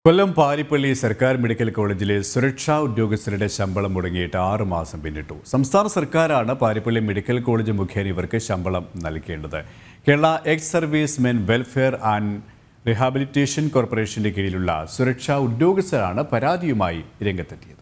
കൊല്ലം പാരിപ്പള്ളി സർക്കാർ മെഡിക്കൽ കോളേജിലെ സുരക്ഷാ ഉദ്യോഗസ്ഥരുടെ ശമ്പളം മുടങ്ങിയിട്ട് ആറ് മാസം പിന്നിട്ടു സംസ്ഥാന സർക്കാരാണ് പാരിപ്പള്ളി മെഡിക്കൽ കോളേജ് മുഖേന ഇവർക്ക് ശമ്പളം നൽകേണ്ടത് Kerala ex servicemen welfare and rehabilitation കോർപ്പറേഷന്റെ കീഴിലുള്ള സുരക്ഷാ ഉദ്യോഗസ്ഥരാണ് പരാതിയുമായി രംഗത്തെത്തിയത്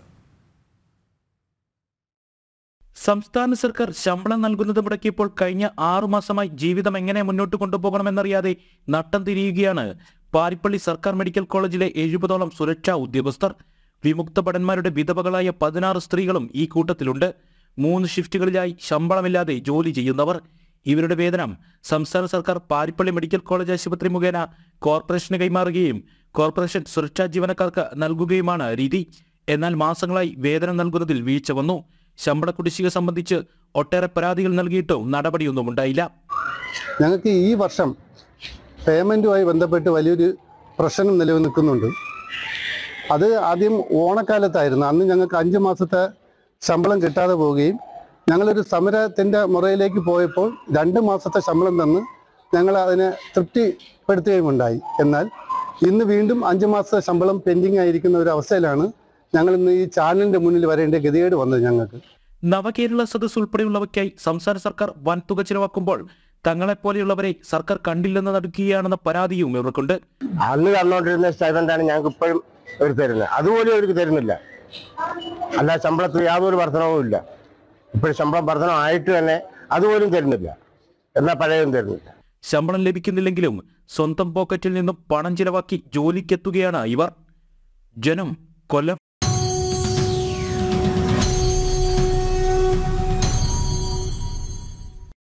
സംസ്ഥാന സർക്കാർ ശമ്പളം നൽകുന്നത് മുടക്കിയപ്പോൾ കഴിഞ്ഞ ആറു മാസമായി ജീവിതം എങ്ങനെ മുന്നോട്ട് കൊണ്ടുപോകണമെന്നറിയാതെ നട്ടം തിരിയുകയാണ് പാരിപ്പള്ളി സർക്കാർ മെഡിക്കൽ കോളേജിലെ എഴുപതോളം സുരക്ഷാ ഉദ്യോഗസ്ഥർ വിമുക്ത ഭടന്മാരുടെ വിധവകളായ പതിനാറ് സ്ത്രീകളും ഈ കൂട്ടത്തിലുണ്ട് മൂന്ന് ഷിഫ്റ്റുകളിലായി ശമ്പളമില്ലാതെ ജോലി ചെയ്യുന്നവർ ഇവരുടെ വേതനം സംസ്ഥാന സർക്കാർ പാരിപ്പള്ളി മെഡിക്കൽ കോളേജ് ആശുപത്രി മുഖേന കോർപ്പറേഷന് കൈമാറുകയും കോർപ്പറേഷൻ സുരക്ഷാ ജീവനക്കാർക്ക് നൽകുകയുമാണ് രീതി എന്നാൽ മാസങ്ങളായി വേതനം നൽകുന്നതിൽ വീഴ്ച വന്നു ശമ്പള കുടിശ്ശിക സംബന്ധിച്ച് ഒട്ടേറെ പരാതികൾ നൽകിയിട്ടും നടപടിയൊന്നും ഉണ്ടായില്ല ഞങ്ങൾക്ക് ഈ വർഷം പേയ്മെൻറ്റുമായി ബന്ധപ്പെട്ട് വലിയൊരു പ്രശ്നം നിലനിൽക്കുന്നുണ്ട് അത് ആദ്യം ഓണക്കാലത്തായിരുന്നു അന്ന് ഞങ്ങൾക്ക് അഞ്ച് മാസത്തെ ശമ്പളം കിട്ടാതെ പോവുകയും ഞങ്ങളൊരു സമരത്തിൻ്റെ മുറയിലേക്ക് പോയപ്പോൾ രണ്ട് മാസത്തെ ശമ്പളം തന്ന് ഞങ്ങൾ അതിനെ തൃപ്തിപ്പെടുത്തുകയും ഉണ്ടായി എന്നാൽ ഇന്ന് വീണ്ടും അഞ്ച് മാസത്തെ ശമ്പളം പെൻഡിങ് ആയിരിക്കുന്ന ഒരു അവസ്ഥയിലാണ് ഞങ്ങൾ ഇന്ന് ഈ ചാനലിൻ്റെ മുന്നിൽ വരേണ്ട ഗതികേട് വന്നത് ഞങ്ങൾക്ക് നവകേരള സദസ് ഉൾപ്പെടെയുള്ളവയ്ക്കായി സംസ്ഥാന സർക്കാർ വൻതുക ചിലവാക്കുമ്പോൾ തങ്ങളെപ്പോലെയുള്ളവരെ സർക്കാർ കണ്ടില്ലെന്ന് നടുക്കുകയാണെന്ന പരാതിയും ഇവർക്കുണ്ട് അന്ന് തന്നുകൊണ്ടിരുന്ന സ്റ്റൈഫൻ്റാണ് ഞങ്ങൾക്ക് ഇപ്പോഴും അവർ തരുന്നത് അതുപോലും അവർക്ക് തരുന്നില്ല അല്ല ശമ്പളത്തിൽ യാതൊരു വർധനവും ഇല്ല ഇപ്പോഴും ശമ്പളം വർധനം ആയിട്ട് തന്നെ അതുപോലും തരുന്നില്ല എന്നാൽ പഴയതും തരുന്നില്ല ശമ്പളം ലഭിക്കുന്നില്ലെങ്കിലും സ്വന്തം പോക്കറ്റിൽ നിന്നും പണം ചിലവാക്കി ജോലിക്കെത്തുകയാണ് ഇവർ ജനം കൊല്ലം